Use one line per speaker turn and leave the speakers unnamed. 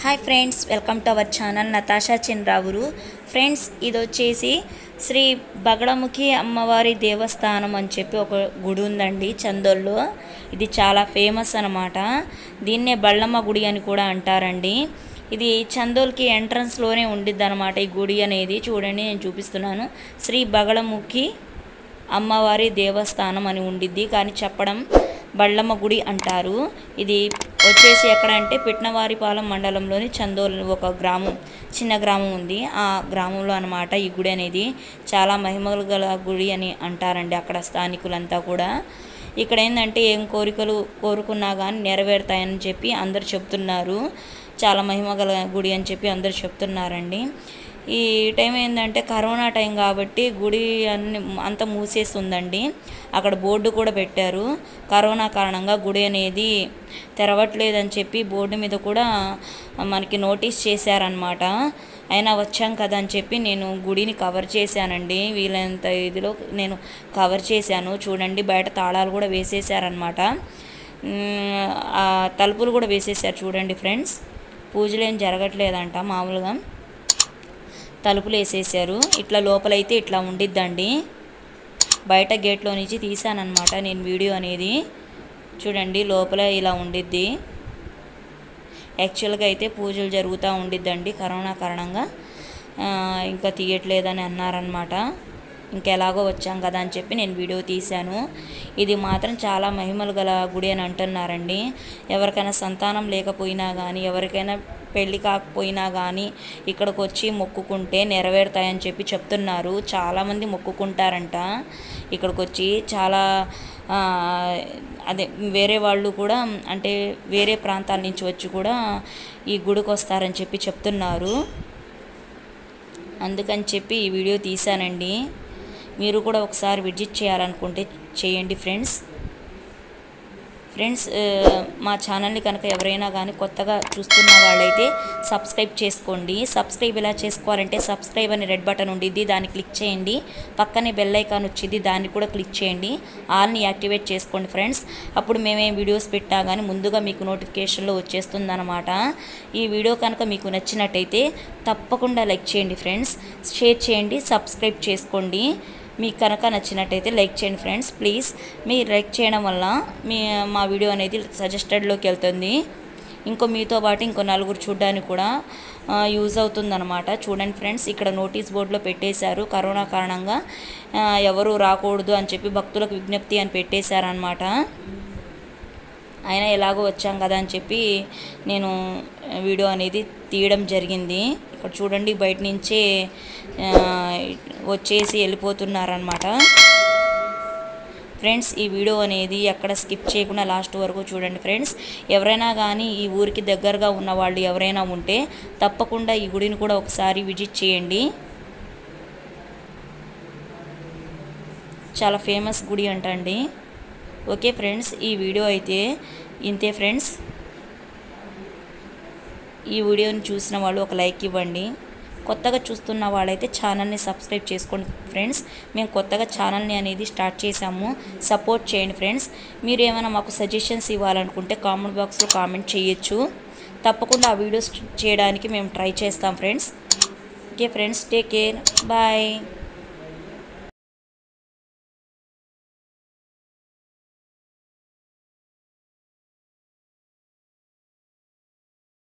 hi friends welcome to our channel Natasha చంద్రావురు friends ఇది వచ్చేసి శ్రీ బగడముఖి అమ్మవారి దేవస్థానం అని చెప్పి ఒక గుడి ఉందండి చందోల్లో ఇది చాలా ఫేమస్ అనమాట దీన్నే బళ్ళమ్మ గుడి అని కూడా అంటారండి ఇది చందోల్కి ఎంట్రన్స్లోనే ఉండిద్ది అనమాట ఈ గుడి అనేది చూడండి నేను చూపిస్తున్నాను శ్రీ బగడముఖి అమ్మవారి దేవస్థానం అని ఉండిద్ది కానీ చెప్పడం బళ్ళమ్మ గుడి అంటారు ఇది వచ్చేసి ఎక్కడ అంటే పిట్నవారిపాలెం మండలంలోని చందోల్ ఒక గ్రామం చిన్న గ్రామం ఉంది ఆ గ్రామంలో అనమాట ఈ గుడి అనేది చాలా మహిమలు గల గుడి అని అంటారండి అక్కడ స్థానికులంతా కూడా ఇక్కడ ఏంటంటే ఏం కోరికలు కోరుకున్నా కానీ నెరవేరుతాయని చెప్పి అందరు చెప్తున్నారు చాలా మహిమ గల గుడి అని చెప్పి అందరు చెప్తున్నారండి ఈ టైం ఏంటంటే కరోనా టైం కాబట్టి గుడి అన్ని అంతా మూసేస్తుందండి అక్కడ బోర్డు కూడా పెట్టారు కరోనా కారణంగా గుడి అనేది తెరవట్లేదని చెప్పి బోర్డు మీద కూడా మనకి నోటీస్ చేశారనమాట అయినా వచ్చాం కదా అని చెప్పి నేను గుడిని కవర్ చేశానండి వీలైనంత ఇదిలో నేను కవర్ చేశాను చూడండి బయట తాళాలు కూడా వేసేసారనమాట మ్, ఆ తలుపులు కూడా వేసేసారు చూడండి ఫ్రెండ్స్ పూజలు ఏం జరగట్లేదంట మామూలుగా తలుపులు వేసేసారు ఇట్లా లోపలైతే ఇట్లా ఉండిద్దండి బయట గేట్లో నుంచి తీసానమాట నేను వీడియో అనేది చూడండి లోపల ఇలా ఉండిద్ది యాక్చువల్గా అయితే పూజలు జరుగుతూ ఉండిద్దండి కరోనా కారణంగా ఆ, ఇంకా తీయట్లేదని అన్నారనమాట ఇంకెలాగో వచ్చాం కదా అని చెప్పి నేను వీడియో తీశాను ఇది మాత్రం చాలా మహిమలు గల గుడి అని అంటున్నారండి ఎవరికైనా సంతానం లేకపోయినా కానీ ఎవరికైనా పెళ్ళి కాకపోయినా కానీ ఇక్కడికి వచ్చి మొక్కుకుంటే నెరవేరుతాయని చెప్పి చెప్తున్నారు చాలామంది మొక్కుకుంటారంట ఇక్కడికి వచ్చి చాలా ఆ, అదే వేరే వాళ్ళు కూడా అంటే వేరే ప్రాంతాల నుంచి వచ్చి కూడా ఈ గుడికి వస్తారని చెప్పి చెప్తున్నారు అందుకని చెప్పి ఈ వీడియో తీశానండి మీరు కూడా ఒకసారి విజిట్ చేయాలనుకుంటే చేయండి ఫ్రెండ్స్ ఫ్రెండ్స్ ఆ, మా ఛానల్ని కనుక ఎవరైనా కానీ కొత్తగా చూస్తున్న వాళ్ళైతే సబ్స్క్రైబ్ చేసుకోండి సబ్స్క్రైబ్ ఎలా చేసుకోవాలంటే సబ్స్క్రైబ్ అని రెడ్ బటన్ ఉండిద్ది దాన్ని క్లిక్ చేయండి పక్కనే బెల్ ఐకాన్ వచ్చింది దాన్ని కూడా క్లిక్ చేయండి ఆల్ని యాక్టివేట్ చేసుకోండి ఫ్రెండ్స్ అప్పుడు మేమేం వీడియోస్ పెట్టా కానీ ముందుగా మీకు నోటిఫికేషన్లో వచ్చేస్తుందన్నమాట ఈ వీడియో కనుక మీకు నచ్చినట్టయితే తప్పకుండా లైక్ చేయండి ఫ్రెండ్స్ షేర్ చేయండి సబ్స్క్రైబ్ చేసుకోండి మీకు కనుక నచ్చినట్టయితే లైక్ చేయండి ఫ్రెండ్స్ ప్లీజ్ మీరు లైక్ చేయడం వల్ల మీ మా వీడియో అనేది సజెస్టెడ్లోకి వెళ్తుంది ఇంకో మీతో పాటు ఇంకో నలుగురు చూడడానికి కూడా ఆ, యూజ్ అవుతుందన్నమాట చూడండి ఫ్రెండ్స్ ఇక్కడ నోటీస్ బోర్డులో పెట్టేశారు కరోనా కారణంగా ఆ, ఎవరు రాకూడదు అని చెప్పి భక్తులకు విజ్ఞప్తి అని పెట్టేశారనమాట అయినా ఎలాగో వచ్చాం కదా అని చెప్పి నేను వీడియో అనేది తీయడం జరిగింది ఇక్కడ చూడండి బయట నుంచే ఆ, వచ్చేసి వెళ్ళిపోతున్నారనమాట ఫ్రెండ్స్ ఈ వీడియో అనేది ఎక్కడ స్కిప్ చేయకుండా లాస్ట్ వరకు చూడండి ఫ్రెండ్స్ ఎవరైనా కానీ ఈ ఊరికి దగ్గరగా ఉన్న వాళ్ళు ఎవరైనా ఉంటే తప్పకుండా ఈ గుడిని కూడా ఒకసారి విజిట్ చేయండి చాలా ఫేమస్ గుడి అంటండి ఓకే ఫ్రెండ్స్ ఈ వీడియో అయితే ఇంతే ఫ్రెండ్స్ ఈ వీడియోని చూసిన వాళ్ళు ఒక లైక్ ఇవ్వండి కొత్తగా చూస్తున్న వాళ్ళైతే ఛానల్ని సబ్స్క్రైబ్ చేసుకోండి ఫ్రెండ్స్ మేము కొత్తగా ఛానల్ని అనేది స్టార్ట్ చేసాము సపోర్ట్ చేయండి ఫ్రెండ్స్ మీరు ఏమైనా మాకు సజెషన్స్ ఇవ్వాలనుకుంటే కామెంట్ బాక్స్లో కామెంట్ చేయొచ్చు తప్పకుండా ఆ వీడియోస్ చేయడానికి మేము ట్రై చేస్తాం friends okay friends take care bye